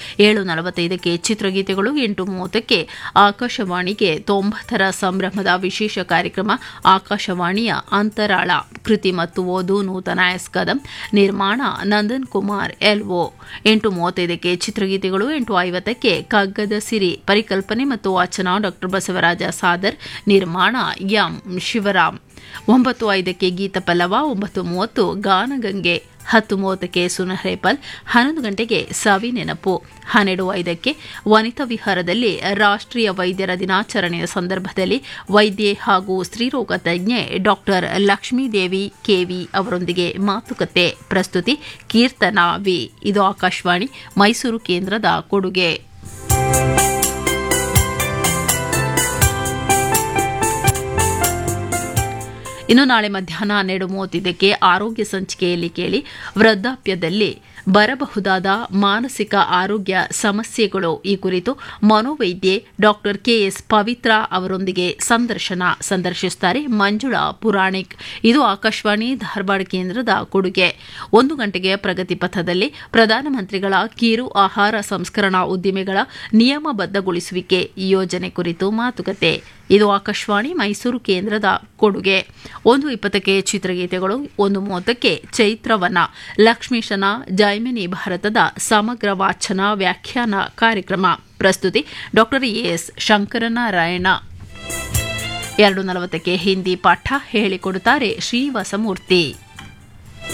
ಏಳು ನಲವತ್ತೈದಕ್ಕೆ ಚಿತ್ರಗೀತೆಗಳು ಎಂಟು ಮೂವತ್ತಕ್ಕೆ ಆಕಾಶವಾಣಿಗೆ ತೊಂಬತ್ತರ ಸಂಭ್ರಮದ ವಿಶೇಷ ಕಾರ್ಯಕ್ರಮ ಆಕಾಶವಾಣಿಯ ಅಂತರಾಳ ಕೃತಿ ಮತ್ತು ಓದು ನೂತನ ಎಸ್ ಕದಂ ನಿರ್ಮಾಣ ನಂದನ್ ಕುಮಾರ್ ಎಲ್ಒ ಎಂಟು ಮೂವತ್ತೈದಕ್ಕೆ ಚಿತ್ರಗೀತೆಗಳು ಎಂಟು ಐವತ್ತಕ್ಕೆ ಕಗ್ಗದ ಸಿರಿ ಪರಿಕಲ್ಪನೆ ಮತ್ತು ವಾಚನ ಡಾಕ್ಟರ್ ಬಸವರಾಜ ಸಾದರ್ ನಿರ್ಮಾಣ ಎಂ ಶಿವರಾಮ್ ಒಂಬತ್ತು ಐದಕ್ಕೆ ಗೀತ ಪಲ್ಲವ ಒಂಬತ್ತು ಮೂವತ್ತು ಗಾನಗಂಗೆ ಹತ್ತು ಮೂವತ್ತಕ್ಕೆ ಸುನಹರೇಪಲ್ ಹನ್ನೊಂದು ಗಂಟೆಗೆ ಸವಿ ನೆನಪು ಹನ್ನೆರಡು ಐದಕ್ಕೆ ವನಿತಾ ವಿಹಾರದಲ್ಲಿ ರಾಷ್ಟ್ರೀಯ ವೈದ್ಯರ ದಿನಾಚರಣೆಯ ಸಂದರ್ಭದಲ್ಲಿ ವೈದ್ಯೆ ಹಾಗೂ ಸ್ತ್ರೀರೋಗ ತಜ್ಞೆ ಡಾಕ್ಟರ್ ಲಕ್ಷ್ಮೀದೇವಿ ಕೆವಿ ಅವರೊಂದಿಗೆ ಮಾತುಕತೆ ಪ್ರಸ್ತುತಿ ಕೀರ್ತನಾ ವಿ ಇದು ಆಕಾಶವಾಣಿ ಮೈಸೂರು ಕೇಂದ್ರದ ಕೊಡುಗೆ ಇನ್ನು ನಾಳೆ ಮಧ್ಯಾಹ್ನ ಹನ್ನೆರಡು ಮೂವತ್ತೈದಕ್ಕೆ ಆರೋಗ್ಯ ಸಂಚಿಕೆಯಲ್ಲಿ ಕೇಳಿ ವೃದ್ಧಾಪ್ಯದಲ್ಲಿ ಬರಬಹುದಾದ ಮಾನಸಿಕ ಆರೋಗ್ಯ ಸಮಸ್ಯೆಗಳು ಈ ಕುರಿತು ಮನೋವೈದ್ಯೆ ಡಾಕ್ಟರ್ ಕೆಎಸ್ ಪವಿತ್ರ ಅವರೊಂದಿಗೆ ಸಂದರ್ಶನ ಸಂದರ್ಶಿಸುತ್ತಾರೆ ಮಂಜುಳಾ ಪುರಾಣಿಕ್ ಇದು ಆಕಾಶವಾಣಿ ಧಾರವಾಡ ಕೇಂದ್ರದ ಕೊಡುಗೆ ಒಂದು ಗಂಟೆಗೆ ಪ್ರಗತಿ ಪಥದಲ್ಲಿ ಪ್ರಧಾನಮಂತ್ರಿಗಳ ಕಿರು ಆಹಾರ ಸಂಸ್ಕರಣಾ ಉದ್ದಿಮೆಗಳ ನಿಯಮಬದ್ಧಗೊಳಿಸುವಿಕೆ ಯೋಜನೆ ಕುರಿತು ಮಾತುಕತೆ ಇದು ಆಕಾಶವಾಣಿ ಮೈಸೂರು ಕೇಂದ್ರದ ಕೊಡುಗೆ ಒಂದು ಇಪ್ಪತ್ತಕ್ಕೆ ಚಿತ್ರಗೀತೆಗಳು ಒಂದು ಮೂವತ್ತಕ್ಕೆ ಚೈತ್ರವನ ಲಕ್ಷ್ಮೀಶನ ಜೈಮಿನಿ ಭಾರತದ ಸಮಗ್ರ ವಾಚನ ವ್ಯಾಖ್ಯಾನ ಕಾರ್ಯಕ್ರಮ ಪ್ರಸ್ತುತಿ ಡಾಕ್ಟರ್ ಎಸ್ ಶಂಕರನಾರಾಯಣ ಎರಡು ನಲವತ್ತಕ್ಕೆ ಹಿಂದಿ ಪಾಠ ಹೇಳಿಕೊಡುತ್ತಾರೆ ಶ್ರೀವಸಮೂರ್ತಿ